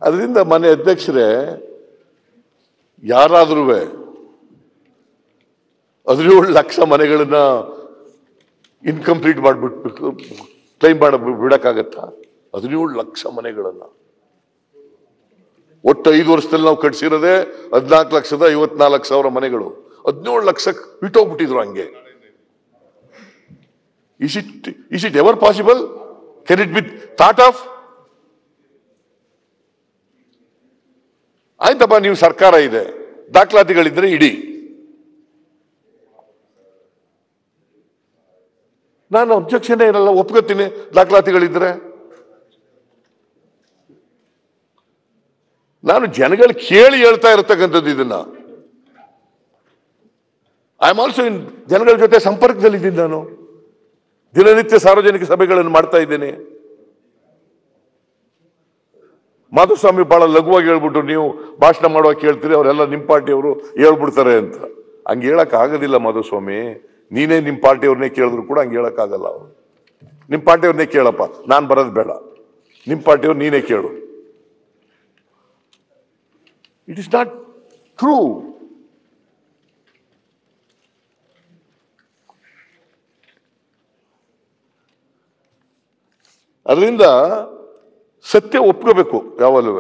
ಅದರಿಂದ ಮನೆ ಅಧ್ಯಕ್ಷರೇ ಯಾರಾದ್ರೂ ಹದಿನೇಳು ಲಕ್ಷ ಮನೆಗಳನ್ನ ಇನ್ಕಂಪ್ಲೀಟ್ ಮಾಡಿಬಿಟ್ಟು ಕ್ಲೈಮ್ ಮಾಡ ಬಿಡಕ್ಕಾಗತ್ತಾ ಹದಿನೇಳು ಲಕ್ಷ ಮನೆಗಳನ್ನ ಒಟ್ಟು ಐದು ವರ್ಷದಲ್ಲಿ ನಾವು ಕಟ್ಸಿರೋದೇ ಹದಿನಾಲ್ಕು ಲಕ್ಷದ ಐವತ್ನಾಲ್ಕು ಸಾವಿರ ಮನೆಗಳು ಹದಿನೇಳು ಲಕ್ಷ ಬಿಟ್ಟೋಗ್ಬಿಟ್ಟಿದ್ರು ಹಂಗೆ is it is it ever possible can it be thought of ಆಯ್ತಪ್ಪ ನೀವು ಸರ್ಕಾರ ಇದೆ ದಾಖಲಾತಿಗಳಿದ್ರೆ ಇಡಿ ನಾನು ಅಬ್ಜೆಕ್ಷನ್ ಇರಲ್ಲ ಒಪ್ಕೋತೀನಿ ದಾಖಲಾತಿಗಳಿದ್ರೆ ನಾನು ಜನಗಳು ಕೇಳಿ ಹೇಳ್ತಾ ಇರತಕ್ಕಂಥದ್ದು ಇದನ್ನ ಐ ಆಮ್ ಆಲ್ಸೋ ಇನ್ ಜನಗಳ ಜೊತೆ ಸಂಪರ್ಕದಲ್ಲಿದ್ದೀನಿ ನಾನು ದಿನನಿತ್ಯ ಸಾರ್ವಜನಿಕ ಸಭೆಗಳನ್ನು ಮಾಡ್ತಾ ಇದ್ದೇನೆ ಮಾಧುಸ್ವಾಮಿ ಬಹಳ ಲಘುವಾಗಿ ಹೇಳ್ಬಿಟ್ಟು ನೀವು ಭಾಷಣ ಮಾಡುವಾಗ ಕೇಳ್ತೀರಿ ಅವರೆಲ್ಲ ನಿಮ್ಮ ಪಾರ್ಟಿಯವರು ಹೇಳ್ಬಿಡ್ತಾರೆ ಅಂತ ಹಂಗೆ ಹೇಳಕ್ ಆಗೋದಿಲ್ಲ ಮಾಧುಸ್ವಾಮಿ ನೀನೇ ನಿಮ್ಮ ಪಾರ್ಟಿಯವ್ರನ್ನೇ ಕೇಳಿದ್ರು ಕೂಡ ಹಂಗೆ ಹೇಳಕ್ ಆಗಲ್ಲ ಅವರು ನಿಮ್ಮ ಪಾರ್ಟಿಯವ್ರನ್ನೇ ಕೇಳಪ್ಪ ನಾನು ಬರೋದು ಬೇಡ ನಿಮ್ಮ ಪಾರ್ಟಿಯವ್ರು ನೀನೇ ಕೇಳು ಇಟ್ ಇಸ್ ನಾಟ್ ಟ್ರೂ ಅದರಿಂದ ಸತ್ಯ ಒಪ್ಕೋಬೇಕು ಯಾವಲ್ಲೂ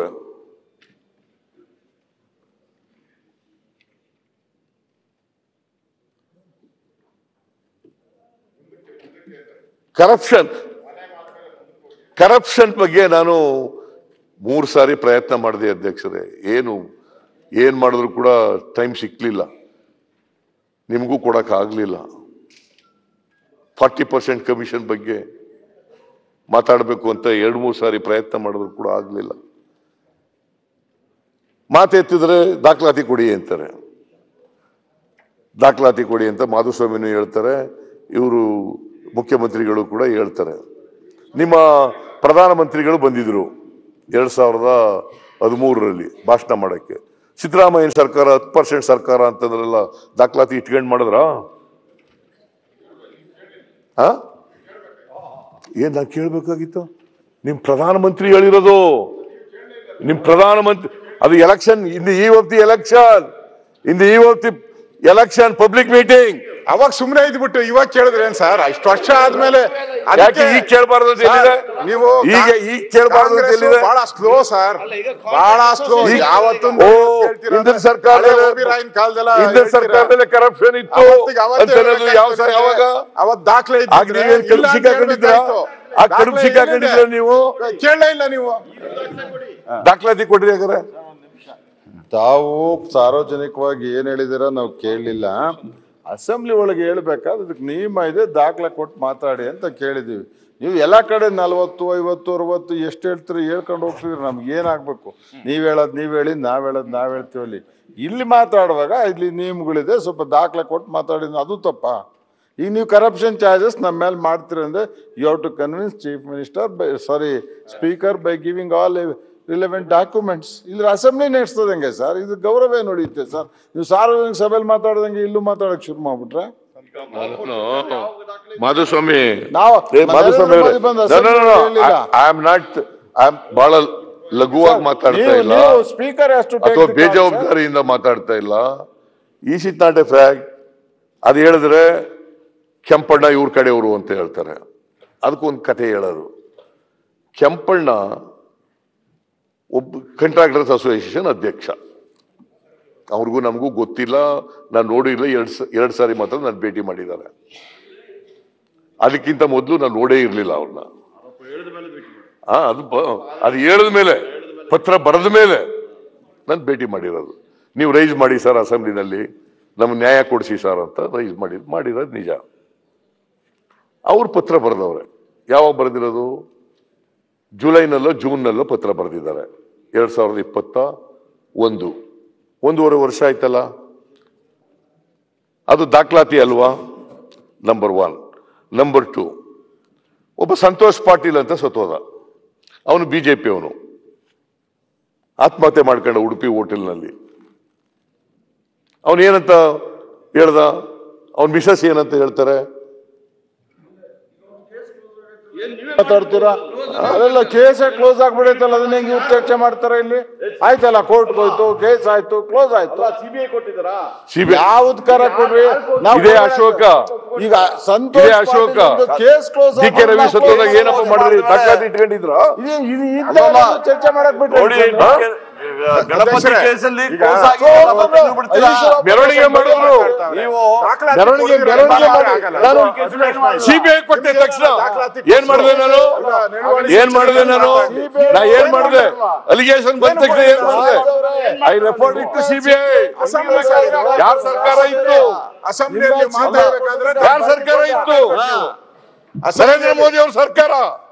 ಕರಪ್ಷನ್ ಕರಪ್ಷನ್ ಬಗ್ಗೆ ನಾನು ಮೂರು ಸಾರಿ ಪ್ರಯತ್ನ ಮಾಡಿದೆ ಅಧ್ಯಕ್ಷರೇ ಏನು ಏನ್ ಮಾಡಿದ್ರು ಕೂಡ ಟೈಮ್ ಸಿಕ್ಲಿಲ್ಲ ನಿಮಗೂ ಕೊಡಕ್ ಆಗ್ಲಿಲ್ಲ ಫಾರ್ಟಿ ಪರ್ಸೆಂಟ್ ಕಮಿಷನ್ ಬಗ್ಗೆ ಮಾತಾಡಬೇಕು ಅಂತ ಎರಡು ಮೂರು ಸಾರಿ ಪ್ರಯತ್ನ ಮಾಡಿದ್ರು ಕೂಡ ಆಗ್ಲಿಲ್ಲ ಮಾತೆತ್ತಿದ್ರೆ ದಾಖಲಾತಿ ಕೊಡಿ ಅಂತಾರೆ ದಾಖಲಾತಿ ಕೊಡಿ ಅಂತ ಮಾಧುಸ್ವಾಮಿನೂ ಹೇಳ್ತಾರೆ ಇವರು ಮುಖ್ಯಮಂತ್ರಿಗಳು ಕೂಡ ಹೇಳ್ತಾರೆ ನಿಮ್ಮ ಪ್ರಧಾನಮಂತ್ರಿಗಳು ಬಂದಿದ್ರು ಎರಡ್ ಸಾವಿರದ ಹದಿಮೂರರಲ್ಲಿ ಭಾಷಣ ಮಾಡಕ್ಕೆ ಸಿದ್ದರಾಮಯ್ಯ ಸರ್ಕಾರ ಹತ್ತು ಪರ್ಸೆಂಟ್ ಸರ್ಕಾರ ಅಂತಂದ್ರೆಲ್ಲ ದಾಖಲಾತಿ ಇಟ್ಕೊಂಡು ಮಾಡಿದ್ರ ಆ ಏನ್ ನಾನು ಕೇಳ್ಬೇಕಾಗಿತ್ತು ನಿಮ್ ಪ್ರಧಾನಮಂತ್ರಿ ಹೇಳಿರೋದು ನಿಮ್ ಪ್ರಧಾನಮಂತ್ರಿ ಅದು election in the eve of the election in the eve of the election public meeting ಅವಾಗ ಸುಮ್ನೆ ಇದ್ಬಿಟ್ಟು ಇವಾಗ ಕೇಳಿದ್ರೇನ್ ಸರ್ ಇಷ್ಟು ವರ್ಷ ಆದ್ಮೇಲೆ ಯಾಕೆ ಈಗ ಕೇಳಬಾರ್ದು ಅಂತ ಹೇಳಿದೆ ನೀವು ಈಗ ಈಗ ಕೇಳಬಾರ್ದು ಅಂತ ಹೇಳಿದೆ ಬಹಳ ಸ್ಲೋ ಸರ್ ಬಹಳ ಸ್ಲೋ ಈಗ- ಯಾವತ್ತೂ ಓ ಹಿಂದಿನ ಸರ್ಕಾರದಲ್ಲಿ ರಾಯನ್ ಕಾಲದಲ್ಲ ಹಿಂದಿನ ಸರ್ಕಾರದಲ್ಲಿ ಕರಪ್ಷನ್ ಇತ್ತು ಅಂತ ಹೇಳೋದು ಯಾವ ಸರ್ ಯಾವಾಗ ಅವತ್ ದಾಖಲೆ ಆಗ ನೀವೇನ್ ಕಡುಬು ಸಿಕ್ಕಾಕೊಂಡಿದ್ರ ಆ ಕಡುಬು ಸಿಕ್ಕಾಕೊಂಡಿದ್ರ ನೀವು ಕೇಳಲೇ ಇಲ್ಲ ನೀವು ದಾಖಲಾತಿ ಕೊಡ್ರಿ ಹಾಗಾದ್ರೆ ತಾವು ಸಾರ್ವಜನಿಕವಾಗಿ ಏನ್ ಹೇಳಿದಿರ ನಾವು ಕೇಳಲಿಲ್ಲ ಅಸೆಂಬ್ಲಿ ಒಳಗೆ ಹೇಳ್ಬೇಕಾದ್ರೆ ಅದಕ್ಕೆ ನಿಯಮ ಇದೆ ದಾಖಲೆ ಕೊಟ್ಟು ಮಾತಾಡಿ ಅಂತ ಕೇಳಿದೀವಿ ನೀವು ಎಲ್ಲ ಕಡೆ ನಲ್ವತ್ತು ಐವತ್ತು ಅರವತ್ತು ಎಷ್ಟು ಹೇಳ್ತೀರಿ ಹೇಳ್ಕೊಂಡು ಹೋಗ್ತಿದ್ರಿ ನಮ್ಗೆ ಏನಾಗ್ಬೇಕು ನೀವ್ ಹೇಳೋದ್ ನೀವ್ ಹೇಳಿ ನಾವ್ ಹೇಳೋದ್ ನಾವ್ ಹೇಳ್ತೀವಿ ಅಲ್ಲಿ ಇಲ್ಲಿ ಮಾತಾಡುವಾಗ ಇಲ್ಲಿ ನಿಯಮಗಳಿದೆ ಸ್ವಲ್ಪ ದಾಖಲೆ ಕೊಟ್ಟು ಮಾತಾಡಿ ಅದು ತಪ್ಪ ಈಗ ನೀವು ಕರಪ್ಷನ್ ಚಾರ್ಜಸ್ ನಮ್ಮ ಮೇಲೆ ಮಾಡ್ತೀರಿ ಅಂದ್ರೆ you have to convince chief minister by sorry speaker by giving all relevant documents ಇಲ್ಲಿ ಅಸೆಂಬ್ಲಿ ನಡೆಸ್ತದಂಗೆ ಸರ್ ಇದು ಗೌರವ ನೋಡಿಯುತ್ತೆ ಸರ್ ನೀವು ಸಾರ್ವಜನಿಕ ಸಭೆಯಲ್ಲಿ ಮಾತಾಡ್ದಂಗೆ ಇಲ್ಲೂ ಮಾತಾಡಕ್ ಶುರು ಮಾಡ್ಬಿಟ್ರೆ ಮಾಧುಸ್ವಾಮಿ ನಾವು ಏ, ಮಾಧುಸ್ವಾಮಿ ನರೇಂದ್ರ ಮೋದಿ ಬಂದು assembly ಹೇಳಿಲ್ಲ. I am not I am ಬಹಳ ಲಘುವಾಗಿ ಮಾತಾಡ್ತಾ ನೀವು- ಇಲ್ಲ ನೀವು ಸ್ಪೀಕರ್ ಅಷ್ಟು ಅಥವಾ ಬೇಜವಾಬ್ದಾರಿಯಿಂದ ಮಾತಾಡ್ತಾ ಇಲ್ಲ is it not a fact ಅದು ಹೇಳಿದ್ರೆ ಕೆಂಪಣ್ಣ ಇವ್ರ ಕಡೆಯವರು ಅಂತ ಹೇಳ್ತಾರೆ ಅದಕ್ಕೊಂದು ಕಥೆ ಹೇಳೋದು ಕೆಂಪಣ್ಣ ಒಬ್ಬ ಕಂಟ್ರಾಕ್ಟರ್ಸ್ ಅಸೋಸಿಯೇಷನ್ ಅಧ್ಯಕ್ಷ ಅವ್ರಿಗೂ ನಮಗೂ ಗೊತ್ತಿಲ್ಲ ನಾನು ನೋಡಿಲ್ಲ ಎರಡ್ ಸ- ಎರಡ್ ಸಾರಿ ಮಾತ್ರ ನಾನು ಭೇಟಿ ಮಾಡಿದ್ದಾರೆ ಅದಕ್ಕಿಂತ ಮೊದಲು ನಾನು ನೋಡೇ ಇರಲಿಲ್ಲ ಅವ್ರನ್ನ ಹಾ ಅದು ಬ- ಅದು ಹೇಳಿದ ಮೇಲೆ ಪತ್ರ ಬರೆದ ಮೇಲೆ ನಾನು ಭೇಟಿ ಮಾಡಿರೋದು ನೀವು ರೈಸ್ ಮಾಡಿ ಸರ್ ಅಸೆಂಬ್ಲಿನಲ್ಲಿ ನಮ್ಗೆ ನ್ಯಾಯ ಕೊಡಿಸಿ ಸರ್ ಅಂತ ರೈಸ್ ಮಾಡಿ ಮಾಡಿರೋದು ನಿಜ ಅವ್ರು ಪತ್ರ ಬರೆದವ್ರೆ ಯಾವಾಗ ಬರೆದಿರೋದು ಜುಲೈನಲ್ಲೋ ಜೂನ್ನಲ್ಲೋ ಪತ್ರ ಬರೆದಿದ್ದಾರೆ ಎರಡ್ ಸಾವಿರದ ಇಪ್ಪತ್ತ ಒಂದು ಒಂದೂವರೆ ವರ್ಷ ಆಯ್ತಲ್ಲ ಅದು ದಾಖಲಾತಿ ಅಲ್ವಾ ನಂಬರ್ ಒನ್ ನಂಬರ್ ಟು ಒಬ್ಬ ಸಂತೋಷ್ ಪಾಟೀಲ್ ಅಂತ ಸತ್ತೋದ ಅವನು ಬಿಜೆಪಿ ಅವನು ಆತ್ಮಹತ್ಯೆ ಮಾಡ್ಕೊಂಡ ಉಡುಪಿ ಹೋಟೆಲ್ನಲ್ಲಿ ಅವನು ಏನಂತ ಹೇಳ್ದ ಅವನ್ ಮಿಸಸ್ ಏನಂತ ಹೇಳ್ತಾರೆ ಮಾತಾಡ್ತೀರಾ ಅದೆಲ್ಲ ಕೇಸೇ ಕ್ಲೋಸ್ ಆಗ್ಬಿಡೈತಲ್ಲ ಅದನ್ನ ಹೆಂಗೆ ಇವ್ರು ಚರ್ಚೆ ಮಾಡ್ತಾರೆ ಇಲ್ಲಿ ಆಯ್ತಲ್ಲ ಕೋರ್ಟ್ ಹೋಯ್ತು ಕೇಸ್ ಆಯ್ತು ಕ್ಲೋಸ್ ಆಯ್ತು ಸಿಬಿಐ ಕೊಟ್ಟಿದ್ದಾರಾ ಸಿಬಿಐ ಯಾವ್ದ್ ಕರ ಕೊಡ್ರಿ ನಾವು ಇದೇ ಅಶೋಕ. ಈಗ ಸಂತೋಷ್ ಇದೇ Ashoka. Case close D K Ravi ಸತ್ತೋದಾಗ ಏನಪ್ಪ ಮಾಡಿದ್ರಿ ದಾಖಲಾತಿ ಇಟ್ಕೊಂಡಿದ್ರ ಚರ್ಚೆ ಮಾಡಕ್ ನೋಡಿ ಬಿಟ್ರೆ ಗಣಪತಿ ಅಧ್ಯಕ್ಷರೇ, ಕೇಸಲ್ಲಿ ಈಗ close ಆಗಿದೆಯಲ್ಲ, ಮತ್ತೆ ನೀವು ಬಿಡ್ತೀರಾ? ಮೆರವಣಿಗೆ ಮಾಡಿದ್ರು ನೀವು ಮೆರವಣಿಗೆ ಮೆರವಣಿಗೆ ಮಾಡಿ ನಾನು ಸಿಬಿಐ ಕೊಟ್ಟೆ ತಕ್ಷಣ ಏನ್ ಮಾಡಿದೆ ನಾನು ಏನ್ ಮಾಡಿದೆ ನಾನು ನಾ ಏನ್ ಮಾಡಿದೆ ಅಲಿಗೇಷನ್ ಬಂದ ತಕ್ಷಣ ಏನ್ ಮಾಡಿದೆ ಐ ರೆಪೋರ್ಟ್ ಇಟ್ಟು ಸಿಬಿಐ ಯಾರ ಸರ್ಕಾರ ಇತ್ತು ಅಸೆಂಬ್ಲಿಯಲ್ಲಿ ಮಾತಾಡಬೇಕಾದ್ರೆ ಯಾರ ಸರ್ಕಾರ ಇತ್ತು ನರೇಂದ್ರ ಮೋದಿ ಅವ್ರ ಸರ್ಕಾರ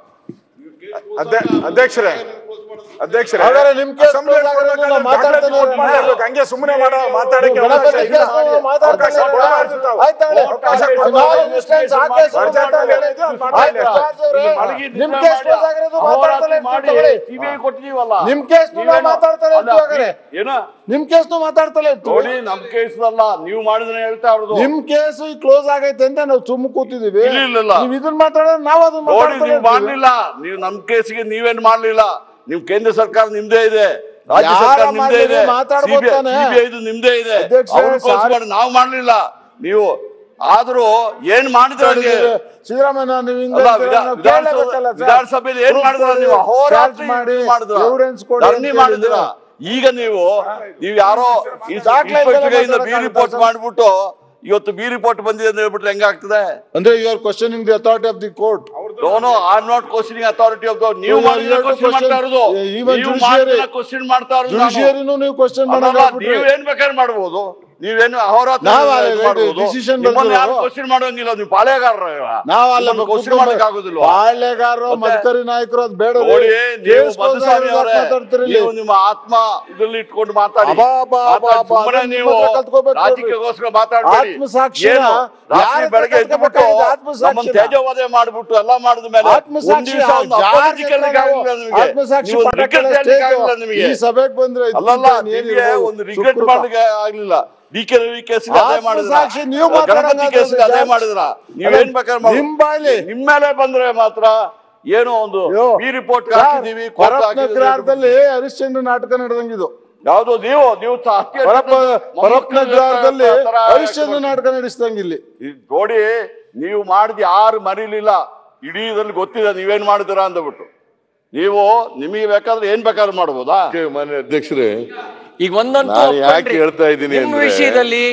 ಅಧ್ಯ- ಅಧ್ಯಕ್ಷರೇ ಅಧ್ಯಕ್ಷರೇ ಹಾಗಾದ್ರೆ ನಿಮ್ ಕೇಸ್ ಅಸೆಂಬ್ಲಿಯಲ್ಲಿ close ಆಗಿರೋದು ಕೊಡ್ಬೇಕಾದ್ರೆ ನಾವು ಮಾತಾಡ್ತಾನೆ ದಾಖಲಾತಿ ಕೊಟ್ಟು ಮಾತಾಡ್ಬೇಕು. ಹಂಗೆ ಸುಮ್ಮನೆ ಮಾಡೋ ಮಾತಾಡಕ್ಕೆ ಅವಕಾಶ ಗಣಪತಿ ಇಲ್ಲ. ಕೇಸ್ ನಾವು ಮಾತಾಡ್ತಾನೆ ಅವಕಾಶ ಕೊಡಬಾರ್ದು ತಾವು. ಆಯ್ತಾಳೆ. ಅವಕಾಶ ನಾವು ಕೊಡಬಾರ್ದು. ಇನ್ಸ್ಟೆನ್ಸ್ ಆ ಕೇಸ್ ಮಾಡಿ. ಮಾತಾಡ್ತಾನೆ. ಇದು ಮಾತಾಡಿ. ಆಯ್ತು, ಚಾರ್ಜ್ ಅವ್ರೆ. ನಿಮ್ ಕೇಸ್ ಕ್ಲೋಸ್ ಆಗಿರೋದು ಮಾತಾಡ್ತಾನೆ ಅಂತ ತಗೊಳ್ಳಿ. ಸಿಬಿಐ ಕೊಟ್ಟಿದೀವಲ್ಲ ನಿಮ್ ಕೇಸ್ ನಾವು ನೀವೇನು- ಮಾತಾಡ್ತಾನೆ ಅಲ್ಲ, ಇತ್ತು ಹಾಗಾದ್ರೆ. ಏನ ನಿಮ್ ಕೇಸ್ ಮಾತಾಡ್ತಾನೆ ಇತ್ತು ನೋಡಿ ನಮ್ ಕೇಸ್ ಅಲ್ಲ ನೀವು ಮಾಡಿದ್ರೆ ಹೇಳ್ತಾ ಇರೋದು ನಿಮ್ ಕೇಸ್ ಕ್ಲೋಸ್ ಆಗೈತೆ ಅಂತ ನಾವು ಸುಮ್ಮ ಕೂತಿದೀವಿ ಇಲ್ಲ, ಇಲ್ಲ, ಇಲ್ಲ. ನೀವ್ ಇದನ್ನ ಮಾತಾಡೋದು ನಾವು ಅದನ್ನ ನೋಡಿ ಮಾತಾಡ್ತಾನೆ ನೀವು ಇರ್ತೀವಿ. ಮಾಡ್ಲಿಲ್ಲ ನೀವು ನಮ್ ಕೇಸಿಗೆ ನೀವೇನ್ ಮಾಡ್ಲಿಲ್ಲ ನೀವು ಕೇಂದ್ರ ಸರ್ಕಾರ ನಿಮ್ದೇ ಇದೆ ರಾಜ್ಯ ಯಾರ ಸರ್ಕಾರ ನಿಮ್ದೇ ಮಾಡ್ಲಿ, ಇದೆ ಮಾತಾಡ್ಬೋದು ತಾನೇ? ಸಿಬಿಐ ಇದು ನಿಮ್ದೇ ಇದೆ ಅಧ್ಯಕ್ಷ, ಅವ್ರು close ಸಾರ್- ಮಾಡಿ ನಾವು ಮಾಡ್ಲಿಲ್ಲ ನೀವು ಆದ್ರೂ ಏನ್ ಮಾಡಿದ್ರೆ ಹಂಗೆ ಸಿದ್ದರಾಮಯ್ಯ ನೀವು ಹಿಂಗೆ ಅಲ್ಲ, ಹೇಳ್ತೀರಾ? ವಿಧಾನ- ನಾವು ವಿಧಾನಸೌಧ- ಕೇಳಬೇಕಲ್ಲ ಸರ್. ವಿಧಾನಸಭೆಯಲ್ಲಿ ಏನ್ Proof ಮಾಡಿದ್ರ ಕೊಡಿ, ನೀವು charge ಅಹೋರಾತ್ರಿ ಮಾಡಿ ಮಾಡಿದ್ರ evidence ಕೊಡಿ ಧರಣಿ ಅಂತ ಮಾಡಿದ್ರ ಹೇಳಿದ್ರು. ಈಗ ನೀವು ನೀವು ಯಾರೋ ಈ ದಾಖಲೆ ಇಪ್ಪತ್ತು ಇಲ್ಲ ಬಿ ರಿಪೋರ್ಟ್ ಸರ್. ಮಾಡ್ಬಿಟ್ಟು ಇವತ್ತು ಬಿ ರಿಪೋರ್ಟ್ ಬಂದಿದೆ ಅಂತ ಹೇಳ್ಬಿಟ್ರೆ ಹೆಂಗಾಗ್ತದೆ ಅಂದ್ರೆ you are questioning the authority of the court no no I am not questioning authority of the ನೀವು You are ಮಾಡಿದ್ರೆ here to ಕ್ವಶನ್ ಮಾಡ್ತಾ question- ಇರೋದು Yeah, even ನೀವು judiciary- ಮಾಡಿದ್ರೆ ಕ್ವಶನ್ ಮಾಡ್ತಾ ಇರೋದು ನಾನು. ಜುಡಿಷಿಯರಿನೂ ನೀವು ಕ್ವಶನ್ ಅಲ್ಲಲ್ಲ, ಮಾಡೋದು ನೀವು ಏನ್ ಬೇಕಾದ್ರೆ ಮಾಡ್ಬೋದು ನೀವೇನು ಅಹೋರಾತ್ರಿ ನಾವು ಇದು ಅಲ್ಲಿ ಮಾಡ್ಬೋದು. decision ನಿಮ್ಮನ್ನ ಯಾರು ಬಂದಿರೋದು. ಕ್ವಶನ್ ಮಾಡೋಂಗಿಲ್ಲ ನೀವು ಪಾಳೆಗಾರರ ನಾವು ಅಲ್ಲ ಕ್ವಶನ್ ಮಾಡಕ್ ಆಗುದಿಲ್ವಾ ಪಾಳ್ಯಗಾರರು ಮದಕರಿ ನಾಯಕರು ಅದು ಬೇಡ ನೋಡಿ ನೀವು ಕೇಸ್ ಮಧುಸ್ವಾಮಿ ಅವರೇ ಮಾತಾಡ್ತೀರಿ ಇಲ್ಲಿ. ನೀವು ನಿಮ್ಮ ಆತ್ಮ ಇದ್ರಲ್ಲಿ ಇಟ್ಕೊಂಡು ಮಾತಾಡಿ ಅಬ್ಬಾ, ಅಬ್ಬಾ, ಅಬ್ಬಾ, ಮಾತಾಡಿ. ಅಬ್ಬಾ, ಸುಮ್ಮನೆ ಅದನ್ನ ನೀವು ನಿಮ್ಮ ಹತ್ರ ಕಲ್ತ್ಕೋಬೇಕು ನೋಡ್ರಿ. ರಾಜಕೀಯಕ್ಕೋಸ್ಕರ ಮಾತಾಡ್ಬೇಡಿ ಆತ್ಮಸಾಕ್ಷಿನ ಏನು? ರಾತ್ರಿ ಯಾರ ಹತ್ರ ಬೆಳಗ್ಗೆ ಎದ್ಬಿಟ್ಟು ಕಲ್ತ್ಕೋಬೇಕಾಗಿದೆ ಆತ್ಮಸಾಕ್ಷಿನ? ನಮ್ಮನ್ನ ತ್ಯಾಜ್ಯವಾದ ಮಾಡ್ಬಿಟ್ಟು ಎಲ್ಲ ಮಾಡಿದ ಮೇಲೆ ಒಂದ್ ಆತ್ಮಸಾಕ್ಷಿ ದಿವಸ ಒಂದು ಜಾರ್ ಅಪರಾಧಿ ಕೇಳಲಿಕ್ಕೆ ಆಗಿಲ್ಲ ನಿಮಗೆ ಆತ್ಮಸಾಕ್ಷಿ ನೀವು ಪಾಠ ರಿಗ್ರೆಟ್ ಕೇಳೋ ಹೇಳಲಿಕ್ಕೆ stage ಆಗಿಲ್ಲ ನಿಮಗೆ ಈ ಸಭೆಗೆ ಬಂದ್ರೆ ಅಲ್ಲಲ್ಲ ಇದಕ್ಕಿಂತ ಏನ್ ನಿಮಗೆ ಇರ್ಬೋದು? ಒಂದು ರಿಗ್ರೆಟ್ ಸುಕೃತ. ಮಾಡ್ಲಿಕ್ಕೆ ಆಗ್ಲಿಲ್ಲ ಡಿ ಕೆ ರವಿ ಕೇಸ್ಗೆ ಅದೇ ಮಾಡಿದ್ರ ಆತ್ಮಸಾಕ್ಷಿ ನೀವು ಗಣಪತಿ ಮಾತಾಡಂಗಾದ್ರೆ ಕೇಸ್ಗೆ ಅದೇ ಜಾರ್ಜ್. ಮಾಡಿದ್ರ ನೀವೇನ್ ಬೇಕಾದ್ರೆ ಮಾಡಿ. ನಿಮ್ ಬಾಯ್ಲಿ. ನಿಮ್ ಮೇಲೆ ಬಂದ್ರೆ ಮಾತ್ರ ಏನೋ ಒಂದು ಅಯ್ಯೋ, ಈ ರಿಪೋರ್ಟ್ ಸರ್, ಹಾಕಿದೀವಿ ಕೋರ್ಟ್ ಪರಪ್ಪ ಹಾಕಿದೀವಿ. ನಗರದಲ್ಲಿ ಹರಿಶ್ಚಂದ್ರ ನಾಟಕ ನಡೆದಂಗಿದು ಯಾವ್ದು ನೀವು ನೀವು ತ- ಹತ್ಯೆ ಪರಪ್ಪ ಮೊಮ್ಮಕ್ಕಳ ಪರಪ್ಪ ನಗರದಲ್ಲಿ ತರ ಹರಿಶ್ಚಂದ್ರ ನಾಟಕ ನಡೆಸಿದಂಗಿಲ್ಲಿ ಇದು ನೋಡಿ ನೀವು ಮಾಡಿದ ಯಾರು ಮರೀಲಿಲ್ಲ ಇಡೀ ಇದ್ರಲ್ಲಿ ಗೊತ್ತಿದೆ ನೀವೇನ್ ಮಾಡಿದಿರಾ ಅಂದ್ಬಿಟ್ಟು ನೀವು ನಿಮಗೆ ಬೇಕಾದ್ರೆ ಏನ್ ಬೇಕಾದ್ರೂ ಮಾಡ್ಬೋದಾ ಓಕೆ, ಮಾನ್ಯ ಅಧ್ಯಕ್ಷರೇ ಈಗ ಒಂದಂತೂ ನಾನು ಯಾಕೆ ಒಪ್ಕೊಂಡ್ರಿ. ಹೇಳ್ತಾ ಇದ್ದೀನಿ ನಿಮ್ಮ ಅಂದ್ರೆ- ವಿಷಯದಲ್ಲಿ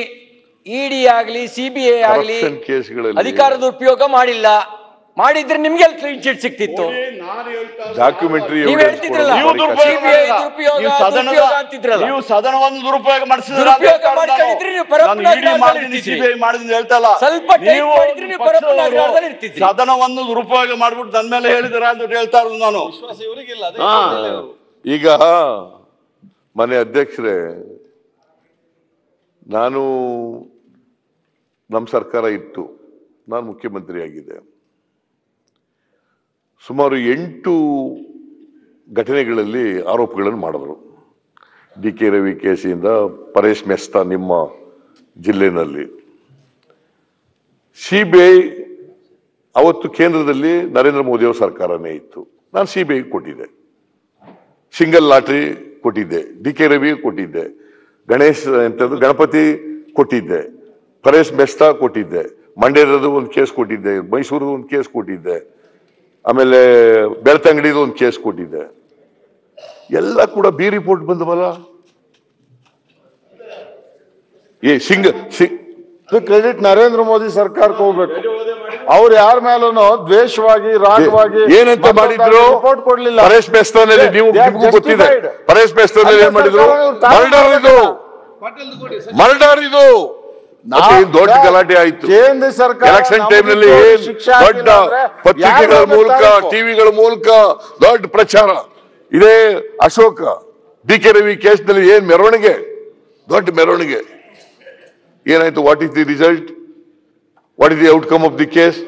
ಇಡಿ ಆಗ್ಲಿ ಸಿಬಿಐ ಆಗ್ಲಿ Corruption ಕೇಸ್ಗಳಲ್ಲಿ ಅಧಿಕಾರ ದುರುಪಯೋಗ ಮಾಡಿಲ್ಲ ಮಾಡಿದ್ರೆ ನಿಮ್ಗೆ ಕ್ಲೀನ್ ಚಿಟ್ ಸಿಕ್ತಿತ್ತು ಡಾಕ್ಯುಮೆಂಟ್ರಿ ನೀವ್ ಹೇಳ್ತಿದ್ರಲ್ಲ. ನೀವು ದುರುಪಯೋಗ CBI ಮಾಡಿಲ್ಲ. ದುರುಪಯೋಗ, ನೀವು ಸದನದ- ದುರುಪಯೋಗ ಅಂತಿದ್ರಲ್ಲ. ನೀವು ಸದನವನ್ನು ದುರುಪಯೋಗ ಮಾಡಿಸಿದ್ರೆ ದುರುಪಯೋಗ ಮಾಡ್ಕೊಂಡಿದ್ರೆ ನೀವು ಪರಪ್ಪನ ಅಗ್ರಹಾರದಲ್ಲಿ ಇರ್ತಿದ್ರಿ. ಸಿಬಿಐ ಮಾಡಿದ್ರೆ ಹೇಳ್ತಾ ಇಲ್ಲ ಸ್ವಲ್ಪ ಟೈಟ್ ನೀವು ಮಾಡಿದ್ರೆ ನೀವು ಪರಪ್ಪನ ಪಕ್ಷದವರು ಅಗ್ರಹಾರದಲ್ಲಿ ಇರ್ತಿದ್ರಿ. ಸದನವನ್ನು ದುರುಪಯೋಗ ಮಾಡ್ಬಿಟ್ಟು ನನ್ನ ಮೇಲೆ ಹೇಳಿದಿರ ಅಂತ ಹೇಳ್ತಾ ಇರೋದು ನಾನು ಹಾ. ಈಗ ಮನೆ ಅಧ್ಯಕ್ಷರೇ ನಾನು ನಮ್ಮ ಸರ್ಕಾರ ಇತ್ತು ನಾನು ಮುಖ್ಯಮಂತ್ರಿ ಆಗಿದ್ದೆ ಸುಮಾರು ಎಂಟು ಘಟನೆಗಳಲ್ಲಿ ಆರೋಪಗಳನ್ನು ಮಾಡಿದ್ರು ಡಿ ಕೆ ರವಿ ಕೇಸಿಂದ ಪರೇಶ್ ಮೆಸ್ತಾ ನಿಮ್ಮ ಜಿಲ್ಲೆನಲ್ಲಿ ಸಿ ಬಿ ಐ ಅವತ್ತು ಕೇಂದ್ರದಲ್ಲಿ ನರೇಂದ್ರ ಮೋದಿ ಅವರ ಸರ್ಕಾರನೇ ಇತ್ತು ನಾನು ಸಿ ಬಿ ಐ ಕೊಟ್ಟಿದ್ದೆ ಸಿಂಗಲ್ ಲಾಟ್ರಿ ಕೊಟ್ಟಿದ್ದೆ ಡಿ ಕೆ ರವಿ ಕೊಟ್ಟಿದ್ದೆ ಗಣೇಶ್ ಎಂತದ್ದು ಗಣಪತಿ ಕೊಟ್ಟಿದ್ದೆ ಪರೇಶ್ ಮೆಸ್ತಾ ಕೊಟ್ಟಿದ್ದೆ ಮಂಡ್ಯದ ಒಂದು ಕೇಸ್ ಕೊಟ್ಟಿದ್ದೆ ಮೈಸೂರದ ಒಂದು ಕೇಸ್ ಕೊಟ್ಟಿದ್ದೆ ಆಮೇಲೆ ಬೆಳ್ತಂಗಡಿದು ಒಂದು ಕೇಸ್ ಕೊಟ್ಟಿದ್ದೆ ಎಲ್ಲ ಕೂಡ ಬಿ ರಿಪೋರ್ಟ್ ಬಂದವಲ್ಲ ಏ ಸಿಂಗ ಸಿ- ಕ್ರೆಡಿಟ್ ನರೇಂದ್ರ ಮೋದಿ ಸರ್ಕಾರಕ್ಕೆ ಹೋಗ್ಬೇಕು ಅವ್ರು ಯಾರ ಮೇಲೂ ದ್ವೇಷವಾಗಿ ರಾಗವಾಗಿ ಏನಂತ ಮಾಡಿದ್ರು ರಿಪೋರ್ಟ್ ಕೊಡ್ಲಿಲ್ಲ ಪರೇಶ್ ಮೆಸ್ತಾನಲ್ಲಿ ನೀವು They are ನಿಮಗೂ ಗೊತ್ತಿದೆ justified. ಪರೇಶ್ ಮೆಸ್ತಾನಲ್ಲಿ ಏನ್ ಮಾಡಿದ್ರು ಮರ್ಡರ್ ಇದು ಮರ್ಡರ್ ಇದು ಮತ್ತೆ ಏನ್ ದೊಡ್ಡ ಗಲಾಟೆ ಆಯ್ತು ಕೇಂದ್ರ ಸರ್ಕಾರ ಎಲೆಕ್ಷನ್ ನಮಗೆ ಟೈಮ್ ನಲ್ಲಿ ಕೋರ್ಟ್ ಏನ್ ಶಿಕ್ಷೆ ದೊಡ್ಡ ಹಾಕಿಲ್ಲ ಅಂದ್ರೆ ಪತ್ರಿಕೆಗಳ ಯಾರು ಮೂಲಕ ಗೊತ್ತಾಗಬೇಕು? ಟಿವಿಗಳ ಮೂಲಕ ದೊಡ್ಡ ಪ್ರಚಾರ ಇದೇ ಅಶೋಕ ಡಿ ಕೆ ರವಿ ಕೇಸ್ನಲ್ಲಿ ಏನ್ ಮೆರವಣಿಗೆ ದೊಡ್ಡ ಮೆರವಣಿಗೆ ಏನಾಯ್ತು what is the result what is the outcome of the case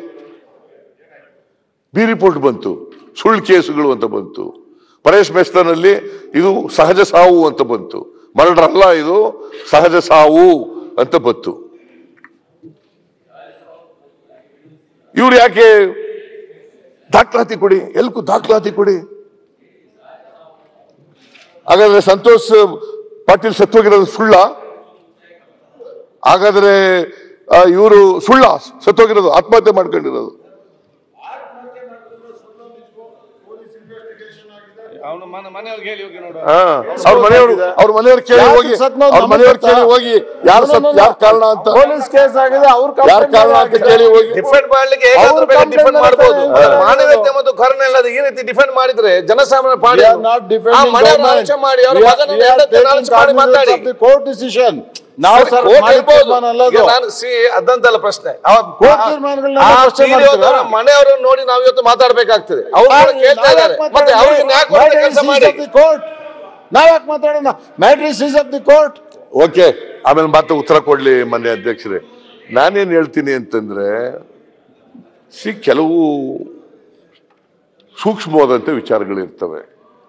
B report ಬಂತು ಸುಳ್ಳು ಕೇಸುಗಳು ಅಂತ ಬಂತು ಪರೇಶ್ ಮೆಸ್ತಾನಲ್ಲಿ ಇದು ಸಹಜ ಸಾವು ಅಂತ ಬಂತು ಮರ್ಡರ್ ಅಲ್ಲ ಇದು ಸಹಜ ಸಾವು ಅಂತ ಬಂತು ಇವ್ರು ಯಾಕೆ ದಾಖಲಾತಿ ಕೊಡಿ ಎಲ್ಕು ದಾಖಲಾತಿ ಕೊಡಿ ಹಾಗಾದ್ರೆ ಸಂತೋಷ್ ಪಾಟೀಲ್ ಸತ್ತೋಗಿರೋದು ಸುಳ್ಳ ಹಾಗಾದ್ರೆ ಇವರು ಸುಳ್ಳ ಸತ್ತೋಗಿರೋದು ಆತ್ಮಹತ್ಯೆ ಮಾಡ್ಕೊಂಡಿರೋದು ಅವನು ಮನೆ ಮನೆಯವ್ರಿಗೆ ಹೇಳಿ ಹೋಗಿ ನೋಡು ಹಾ, ಅವ್ರ ಮನೆಯವರು ಅವ್ರ ಮನೆಯವ್ರು ಕೇಳಿ ಯಾಕೆ ಹೋಗಿ ಸತ್ನೋ ಅವ್ರ ನಮಗೆ ಮನೆಯವ್ರು ಗೊತ್ತಾ? ಕೇಳಿ ಹೋಗಿ ಯಾರು ಸತ್ ಯಾರು ಕಾರಣ ಅಂತ ಪೊಲೀಸ್ ಕೇಸ್ ಆಗಿದೆ ಅವ್ರ ಯಾರು ಕಾರಣ ಅಂತ ಕೇಳಿ ಹೋಗಿ ಡಿಫೆಂಡ್ ಮಾಡ್ಲಿಕ್ಕೆ ಅವ್ರು ಹೇಗಾದ್ರೂ ಬೇಗ complaint ಡಿಫೆಂಡ್ ಮಾಡ್ಬೋದು ಮಾಡ್ತಾರೆ. ಮಾನವೀಯತೆ ಮತ್ತು ಕರುಣೆ ಇಲ್ಲದ ಈ ರೀತಿ ಡಿಫೆಂಡ್ ಮಾಡಿದ್ರೆ ಜನಸಾಮಾನ್ಯ ಪಾಡಿ We are not defending ಮನೆಯವ್ರನ್ನ government. ಆಲೋಚನೆ ಮಾಡಿ ಅವ್ರ We are- ಮಗನನ್ನ we are ಹೆಂಡತಿಯನ್ನ taking ಆಲೋಚನೆ ಮಾಡಿ cognizance ಮಾತಾಡಿ of the court decision. ನಾವು ಸರ್ ಕೋರ್ಟ್ ಮಾಡಿದ ಇರ್ಬೋದು. ತೀರ್ಮಾನ ಅಲ್ಲ ಅದು. ಈಗ ನಾನು ಸಿ ಅದಂತಲ್ಲ ಪ್ರಶ್ನೆ ಅವ- ಕೋರ್ಟ್ ಆ- ತೀರ್ಮಾನಗಳನ್ನ ಆ ಪ್ರಶ್ನೆ ತೀರಿಯೋದನ್ನ ಮಾಡ್ತೀರಾ? ಮನೆಯವ್ರನ್ನ ನೋಡಿ ನಾವು ಇವತ್ತು ಮಾತಾಡ್ಬೇಕಾಗ್ತದೆ ಅವ್ರು ನಾವು ಕೇಳ್ತಾ ಇದ್ದಾರೆ ಯಾಕೆ ಮತ್ತೆ ಅವ್ರಿಗೆ ನ್ಯಾಯ ಕೊಡುವಂತ Matter ಕೆಲಸ is ಮಾಡಿ of the court. ನಾವ್ ಯಾಕೆ ಮಾತಾಡೋಣ matters is of the court okay ಆಮೇಲೆ ಮತ್ತೆ ಉತ್ತರ ಕೊಡ್ಲಿ ಮಾನ್ಯ ಅಧ್ಯಕ್ಷರೇ ನಾನೇನ್ ಹೇಳ್ತೀನಿ ಅಂತಂದ್ರೆ ಸಿ ಕೆಲವು ಸೂಕ್ಷ್ಮವಾದಂತ ವಿಚಾರಗಳಿರ್ತವೆ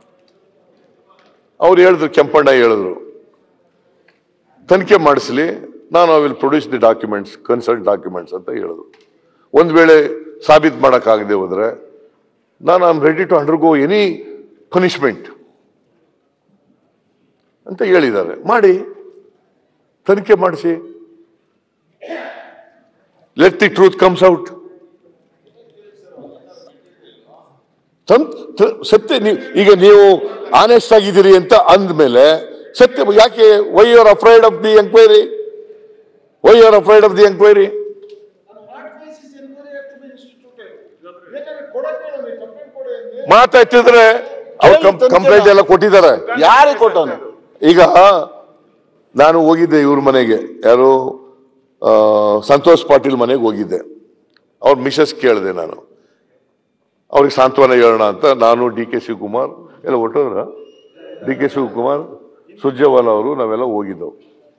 ಅವ್ರು ಹೇಳಿದ್ರು ಕೆಂಪಣ್ಣ ಹೇಳಿದ್ರು ತನಿಖೆ ಮಾಡಿಸ್ಲಿ ನಾನು I will produce the documents concern documents ಅಂತ ಹೇಳಿದ್ರು ಒಂದ್ ವೇಳೆ ಸಾಬೀತ್ ಮಾಡೋಕ್ಕಾಗದೆ ಹೋದ್ರೆ ನಾನು I am ready to undergo any punishment ಅಂತ ಹೇಳಿದ್ದಾರೆ ಮಾಡಿ ತನಿಖೆ ಮಾಡಿಸಿ let the truth comes out ಸತ್ಯ ನೀವು ಈಗ ನೀವು ಆನೆಸ್ಟ್ ಆಗಿದ್ದೀರಿ ಅಂತ ಅಂದ್ಮೇಲೆ ಸತ್ಯ ಯಾಕೆ why are afraid of the enquiry why are afraid of the enquiry ಮಾತಾಡ್ತಿದ್ರೆ ಅವ್ರು ಕಂಪ್ಲೇಂಟ್ ಎಲ್ಲ ಕೊಟ್ಟಿದ್ದಾರೆ ಯಾರಿಗೆ ಕೊಟ್ಟವನು ಈಗ ನಾನು ಹೋಗಿದ್ದೆ ಇವ್ರ ಮನೆಗೆ ಯಾರು ಆ, ಸಂತೋಷ್ ಪಾಟೀಲ್ ಮನೆಗೆ ಹೋಗಿದ್ದೆ ಅವ್ರ ಮಿಸಸ್ ಕೇಳಿದೆ ನಾನು ಅವ್ರಿಗೆ ಸಾಂತ್ವನ ಹೇಳೋಣ ಅಂತ ನಾನು ಡಿ ಕೆ ಶಿವಕುಮಾರ್ ಎಲ್ಲ ಹೊಟ್ಟೋದ್ರ ಡಿ ಕೆ ಶಿವಕುಮಾರ್ ಸುರ್ಜೇವಾಲ ಅವರು ನಾವೆಲ್ಲ ಹೋಗಿದ್ದೆವು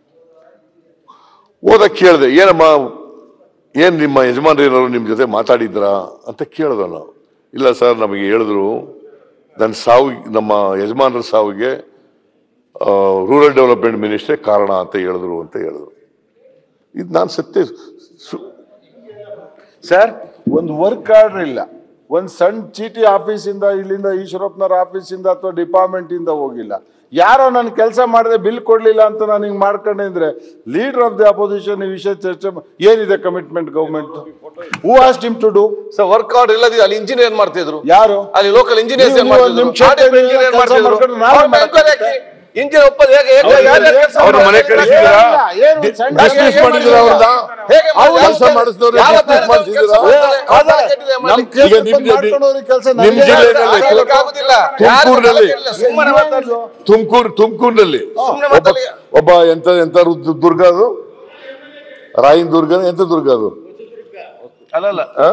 ಹೋದಾಗ ಕೇಳಿದೆ ಏನಮ್ಮ ಏನ್ ನಿಮ್ಮ ಯಜಮಾನ್ರೇನವರು ನಿಮ್ ಜೊತೆ ಮಾತಾಡಿದ್ರಾ ಅಂತ ಕೇಳಿದ ನಾವು ಇಲ್ಲ ಸರ್ ನಮಗೆ ಹೇಳಿದ್ರು ನನ್ನ ಸಾವು ನಮ್ಮ ಯಜಮಾನರ ಸಾವಿಗೆ ರೂರಲ್ ಡೆವಲಪ್ಮೆಂಟ್ ಮಿನಿಸ್ಟ್ರೇ ಕಾರಣ ಅಂತ ಹೇಳಿದ್ರು ಅಂತ ಹೇಳಿದ್ರು ಇದು ನಾನು ಸತ್ಯ ಸು- ಸರ್ ಒಂದು ವರ್ಕ್ ಆರ್ಡರ್ ಇಲ್ಲ ಒಂದ್ ಸಣ್ಣ ಚೀಟಿ ಆಫೀಸಿಂದ ಇಲ್ಲಿಂದ ಈಶ್ವರಪ್ಪನವ್ರ ಆಫೀಸಿಂದ ಅಥವಾ ಡಿಪಾರ್ಟ್ಮೆಂಟ್ ಇಂದ ಹೋಗಿಲ್ಲ ಯಾರೋ ನಾನು ಕೆಲಸ ಮಾಡಿದೆ ಬಿಲ್ ಕೊಡ್ಲಿಲ್ಲ ಅಂತ ನಾನು ಹಿಂಗ್ ಮಾಡ್ಕೊಂಡಿದ್ರೆ ಲೀಡರ್ ಆಫ್ ದಿ ಅಪೋಸಿಷನ್ ಈ ವಿಷಯ ಚರ್ಚೆ ಮಾ- ಏನಿದೆ commitment government who asked him to do so work out ಇಲ್ಲದ ಅಲ್ಲಿ ಇಂಜಿನಿಯರ್ ಮಾಡ್ತಿದ್ರು ಯಾರು ಅಲ್ಲಿ ಲೋಕಲ್ ಇಂಜಿನಿಯರ್ಸ್ ನೀವು- ನೀವು ನಿಮ್ ಕ್ಷೇತ್ರದಲ್ಲಿ ಇಂಜಿನಿಯರ್ ಕೆಲ್ಸ ಮಾಡ್ತಿದ್ರು ಮಾಡ್ಕೊಂಡು ನಾವೇ ಅವ್ರ ಮೇಲೆ enquiry ಹಾಕಿ. ಇಂಜಿನಿಯರ್ ಒಪ್ಪದು ಹೇಗೆ ಹೇಗೆ ಅವ್ರು ಯಾರ್ಯಾರು ಏನ್ ಕೆಲ್ಸ ಅವ್ರ ಮನೆ ಮಾಡ್ತಾರೆ? ಕಳಿಸಿದ್ದೀರಾ? ಏನು ಒಂದ್ ಸಣ್ಣ Dismiss ಮಾಡಿದ್ದೀರಾ ಅವ್ರನ್ನ? ಹೇಗೆ ಅವ್ರು ಮಾಡ್ತಾರೆ? ಕೆಲಸ ಮಾಡಿಸಿದವ್ರು ಯಾವ dismiss ತರ ಮಾಡಿಸಿದ್ದೀರಾ? ಕೆಲ್ಸ ಮಾಡ್ತಾರೆ? ಅದೇ, ಅವ್ರ ಕೆಟ್ಟಿದೆ ನಮ್ ಮಾಡ್ಲಿಕ್ಕೆ. ಕೇಸ್ ಈಗ ನಿಮ್ ಬಂದ್ ಮಾಡ್ಕೊಂಡವ್ರಿಗೆ ಕೆಲಸ ನಿಮ್ ಜಿಲ್ಲೆಯಲ್ಲಿ ಯಾರಿಗೂ ಆಗುದಿಲ್ಲ. ಯಾರಿಗೂ ತುಮಕೂರಿನಲ್ಲಿ ಆಗುದಿಲ್ಲ. ಸುಮ್ಮನೆ ಮಾತಾಡಿ. ತುಮಕೂರು ತುಮಕೂರಿನಲ್ಲಿ ಸುಮ್ನೆ ಒಬ್ಬ ಮಾತಾಡಿ. ಒಬ್ಬ ಎಂತ ಎಂತ ರು- ದುರ್ಗ ಅದು ರಾಯಿನ್ ದುರ್ಗ ಎಂತ ದುರ್ಗ ಅದು ಅಲ್ಲಲ್ಲ ಆ?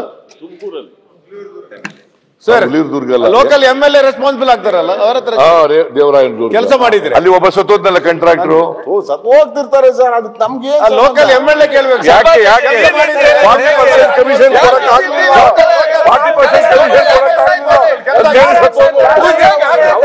ಸರ್ ಹುಲಿಯೂರ್ ದುರ್ಗ ಅಲ್ಲ local M L A responsible ಆಗ್ತಾರಲ್ಲ ಅವ್ರ ಹತ್ರ ಹಾ, ರೇ- ದೇವರಾಯನ್ ದುರ್ಗ ಕೆಲ್ಸ ಮಾಡಿದ್ರೆ? ಅಲ್ಲಿ ಒಬ್ಬ ಸತ್ತೋದ್ನಲ್ಲ ಕಾಂಟ್ರಾಕ್ಟ್ರು ಓ ಸತ್ ಹೋಗ್ತಿರ್ತಾರೆ ಸರ್ ಅದಕ್ಕೆ ನಮ್ಗೆ ಲೋಕಲ್ ಎಂ ಎಲ್ ಎ ಕೇಳ್ಬೇಕು ಯಾಕೆ ಯಾಕೆ ಕೆಲ್ಸ ಮಾಡಿದ್ರೆ- 40% ಕಮಿಷನ್ ಕೊಡಕ್ಕಾಗ್ಲಿಲ್ಲ 40% ಕಮಿಷನ್ ಕೊಡಕ್ಕಾಗ್ಲಿಲ್ಲ ಅದ್ನೇನು ಸತ್ತೋದ್ರು?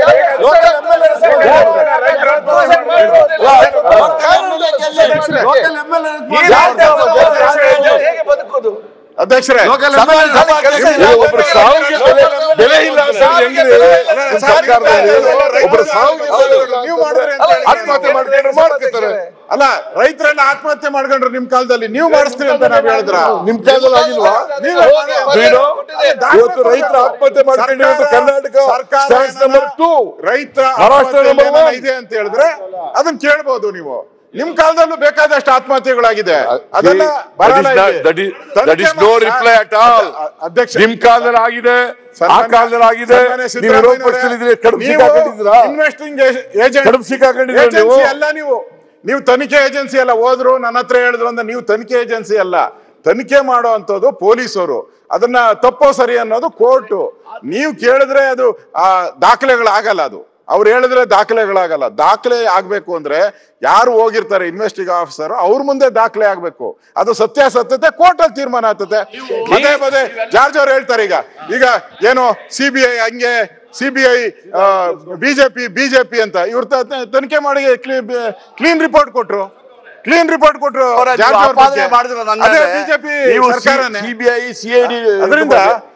ಹೇಗೆ ಬದುಕೋದು ಅಧ್ಯಕ್ಷರೇ ಈಗ ಒಬ್ಬರ ಸಾವಿಗೆ ಬೆಲೆ ಬೆಲೆ ಇಲ್ಲ ಅಂತ ಹೆಂಗಿದೆ ಸರ್ಕಾರದಲ್ಲಿ ಒಬ್ಬರ ಸಾವಿಗೆ ಬೆಲೆ ಇಲ್ಲ ನೀವು ಅಂತ ಮಾಡಿದ್ರೆ ಅಂತ ಹೇಳಿ. ಆತ್ಮಹತ್ಯೆ ಮಾಡ್ಕೊಂಡ್ರೆ ಮಾಡ್ಕೊತಾರೆ ಅಲ್ಲ ರೈತರೆಲ್ಲ ಆತ್ಮಹತ್ಯೆ ಮಾಡ್ಕೊಂಡ್ರು ನಿಮ್ ಕಾಲದಲ್ಲಿ ನೀವು ಮಾಡಿಸ್ತೀರಿ ಅಂತ ನಾವ್ ಹೇಳಿದ್ರ ನಿಮ್ ಕಾಲದಲ್ಲಿ ಆಗಿಲ್ವಾ ನೀವೇ ಮಾಡಿ. ನೀನು ದಾಖಲೆ ಇವತ್ತು ರೈತರು ಆತ್ಮಹತ್ಯೆ ಮಾಡ್ಕೊಂಡಿರೋದು ಕರ್ನಾಟಕ ಸರ್ಕಾರ ಸ್ಟ್ಯಾಂಡ್ಸ್ ನಂಬರ್ ಟೂ ರೈತರ ಮಹಾರಾಷ್ಟ್ರ ಆತ್ಮಹತ್ಯೆ number ಏನಾನ one. ಇದೆ ಅಂತ ಹೇಳಿದ್ರೆ ಅದನ್ನ ಕೇಳ್ಬೋದು ನೀವು ನಿಮ್ ಕಾಲದಲ್ಲೂ ಬೇಕಾದಷ್ಟು ಆತ್ಮಹತ್ಯೆಗಳಾಗಿದೆ ಅದೆಲ್ಲ ಬರಲ್ಲ ಇಲ್ಲಿ. ತನಿಖೆ ನೋ ಮಾಡಿ- ರಿಪ್ಲೈ ಅಟ್ ಆಲ್ ಅಧ್ಯಕ್ಷ ನಿಮ್ ಕಾಲದಲ್ಲಿ ಆಗಿದೆ ಆ ಸನ್ಮಾನ್ಯ- ಕಾಲದಲ್ಲಿ ಆಗಿದೆ ಸನ್ಮಾನ್ಯ ನೀವು ವಿರೋಧ ಸಿದ್ದರಾಮಯ್ಯನವರೇ, ಪಕ್ಷದಲ್ಲಿದ್ರೆ ಕಡುಬು ನೀವು ಸಿಕ್ಕಾಕೊಂಡಿದ್ದೀರಾ ಇನ್ವೆಸ್ಟಿಂಗ್ ಏಜೆಂಟ್ ಕಡುಬು ಸಿಕ್ಕಾಕೊಂಡಿದ್ದೀರಾ ನೀವು? ಏಜೆನ್ಸಿ ಅಲ್ಲ ನೀವು ನೀವು ತನಿಖೆ ಏಜೆನ್ಸಿ ಅಲ್ಲ ಹೋದ್ರು ನನ್ನ ಹತ್ರ ಹೇಳಿದ್ರು ಅಂತ ನೀವು ತನಿಖೆ ಏಜೆನ್ಸಿ ಅಲ್ಲ ತನಿಖೆ ಮಾಡೋ ಅಂತದ್ದು ಪೊಲೀಸರು ಅದನ್ನ ತಪ್ಪೋ ಸರಿ ಅನ್ನೋದು ಕೋರ್ಟು ನೀವು ಕೇಳಿದ್ರೆ ಅದು ಆ ದಾಖಲೆಗಳಾಗಲ್ಲ ಅದು ಅವ್ರು ಹೇಳಿದ್ರೆ ದಾಖಲೆಗಳಾಗಲ್ಲ ದಾಖಲೆ ಆಗ್ಬೇಕು ಅಂದ್ರೆ ಯಾರು ಹೋಗಿರ್ತಾರೆ ಇನ್ವೆಸ್ಟಿಗ್ ಆಫೀಸರ್ ಅವ್ರ ಮುಂದೆ ದಾಖಲೆ ಆಗ್ಬೇಕು ಅದು ಸತ್ಯಾಸತ್ಯತೆ ಕೋರ್ಟ್ ಅಲ್ಲಿ ತೀರ್ಮಾನ ಆಗ್ತದೆ ಪದೇ ಪದೇ ಜಾರ್ಜ್ ಅವ್ರು ಹೇಳ್ತಾರೆ ಈಗ ಈಗ ಏನು ಸಿ ಬಿ ಐ ಹಂಗೆ C B I BJP BJP ಅಂತ ಇವ್ರ ತನಿಖೆ ಮಾಡಿ ಕ್ಲೀನ್ ರಿಪೋರ್ಟ್ ಕೊಟ್ರು ಕ್ಲೀನ್ ರಿಪೋರ್ಟ್ ಕೊಟ್ರು ಅವರ ಜಾರ್ಜ್ ಅವ್ರ ಆಪಾದನೆ ಬಗ್ಗೆ. ಮಾಡಿದ್ರು ನನ್ನ ಅದೇ ಮೇಲೆ. ಬಿಜೆಪಿ ನೀವು ಸರ್ಕಾರನೇ ಸಿಬಿಐ ಸಿಐಡಿ ಅದರಿಂದ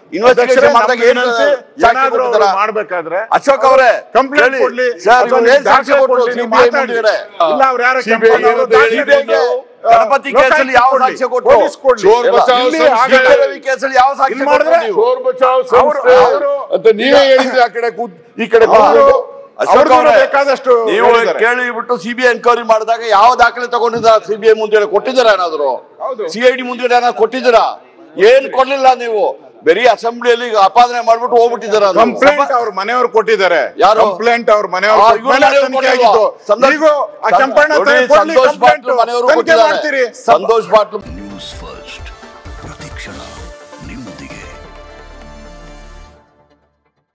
ಇನ್ವೆಸ್ಟಿಗೇಷನ್ ಮಾಡಿದಾಗ ಏನ್ ಏನಂತೆ ಯಾಕೆ ಏನಾದ್ರೂ ಅವ್ರು ಕೊಟ್ಟಿದ್ದೀರಾ? ಮಾಡ್ಬೇಕಾದ್ರೆ ಅಶೋಕ್ ಅವರೇ ಕಂಪ್ಲೇಂಟ್ ಹೇಳಿ. ಕೊಡ್ಲಿ ಸರ್ ಅಥವಾ ಇವ್ರು ನೀವು ಏನ್ ಸಾಕ್ಷಿ ದಾಖಲೆ ಕೊಟ್ರು ಕೊಡ್ಲಿ, ನೀವು CBI ಮಾತಾಡಿ. ಮುಂದಿದೆ? ಇಲ್ಲ ಅವ್ರು ಯಾರೋ CBI ಕೆಂಪಣ್ಣ ಅವರು ಏನಂತ ದಾಖಲೆ ಹೇಳಿ? ಕೊಡ್ಲಿ. ಗಣಪತಿ ಲೋಕಾಯುಕ್ತ ಕೇಸಲ್ಲಿ ಯಾವ ಕೊಡ್ಲಿ, ಸಾಕ್ಷ್ಯ ಕೊಟ್ರು? ಪೊಲೀಸ್ ಕೊಡ್ಲಿ. ಚೋರ್ ಇಲ್ಲ, ಬಚಾವ್ ಇಲ್ಲಿ ಸಂಸ್ಥೆ. ಹಾಗೆ ಡಿ ಕೆ ರವಿ ಕೇಸಲ್ಲಿ ಯಾವ ಸಾಕ್ಷ್ಯ ಇಲ್ಲಿ ಕೊಟ್ರು ಮಾಡಿದ್ರೆ ನೀವು? ಚೋರ್ ಬಚಾವ್ ಅವ್ರು- ಸಂಸ್ಥೆ ಅವ್ರು- ಅಂತ ನೀವೇ ಹೇಳಿದ್ರಿ ಆ ಕಡೆ ಕೂತ್ ಈ ಕಡೆ ಅವರು ಕೂತ್ಕೊಂಡು. ಅಶೋಕ್ ಅವ್ರದ್ದು ಅವರೇ, ಬೇಕಾದಷ್ಟು ನೀವು ಹೇಳಿದ್ದಾರೆ. ಕೇಳಿಬಿಟ್ಟು ಸಿಬಿಐ ಎನ್ಕ್ವೈರಿ ಮಾಡಿದಾಗ ಯಾವ ದಾಖಲೆ ತಗೊಂಡಿದ್ದೀರಾ ಸಿಬಿಐ ಮುಂದೆ ಕೊಟ್ಟಿದ್ದೀರಾ ಏನಾದ್ರು ಹೌದು. ಸಿಐಡಿ ಮುಂದೆ ಏನಾದ್ರು ಕೊಟ್ಟಿದ್ದೀರಾ ಏನ್ ಕೊಡ್ಲಿಲ್ಲ ನೀವು ಬರೀ ಅಸೆಂಬ್ಲಿಯಲ್ಲಿ ಅಪಾದನೆ ಮಾಡ್ಬಿಟ್ಟು ಹೋಗ್ಬಿಟ್ಟಿದ್ದೀರಾ ನೀವು. ಕಂಪ್ಲೇಂಟ್ ಅವ್ರ ಮನೆಯವರು ಕೊಟ್ಟಿದ್ದಾರೆ ಯಾರು? ಕಂಪ್ಲೇಂಟ್ ಅವ್ರ ಮನೆಯವರು ಆ, ಕೊಟ್ಟ ಇವ್ರ ಮೇಲೆ ಮನೆಯವ್ರು ತನಿಖೆ ಕೊಟ್ಟಿಲ್ವಾ? ಆಗಿದ್ದು ಸಂತೋಷ್- ಈಗ ಆ ಕೆಂಪಣ್ಣ ನೋಡಿ, ಕೊಡ್ಲಿ ಸಂತೋಷ್ ಕಂಪ್ಲೇಂಟ್ ಪಾಟ್ಲು ಮನೆಯವರು ತನಿಖೆ ಕೊಟ್ಟಿದ್ದಾರೆ ಮಾಡ್ತೀರಿ ಸಂತೋಷ್ ಪಾಟ್ಲು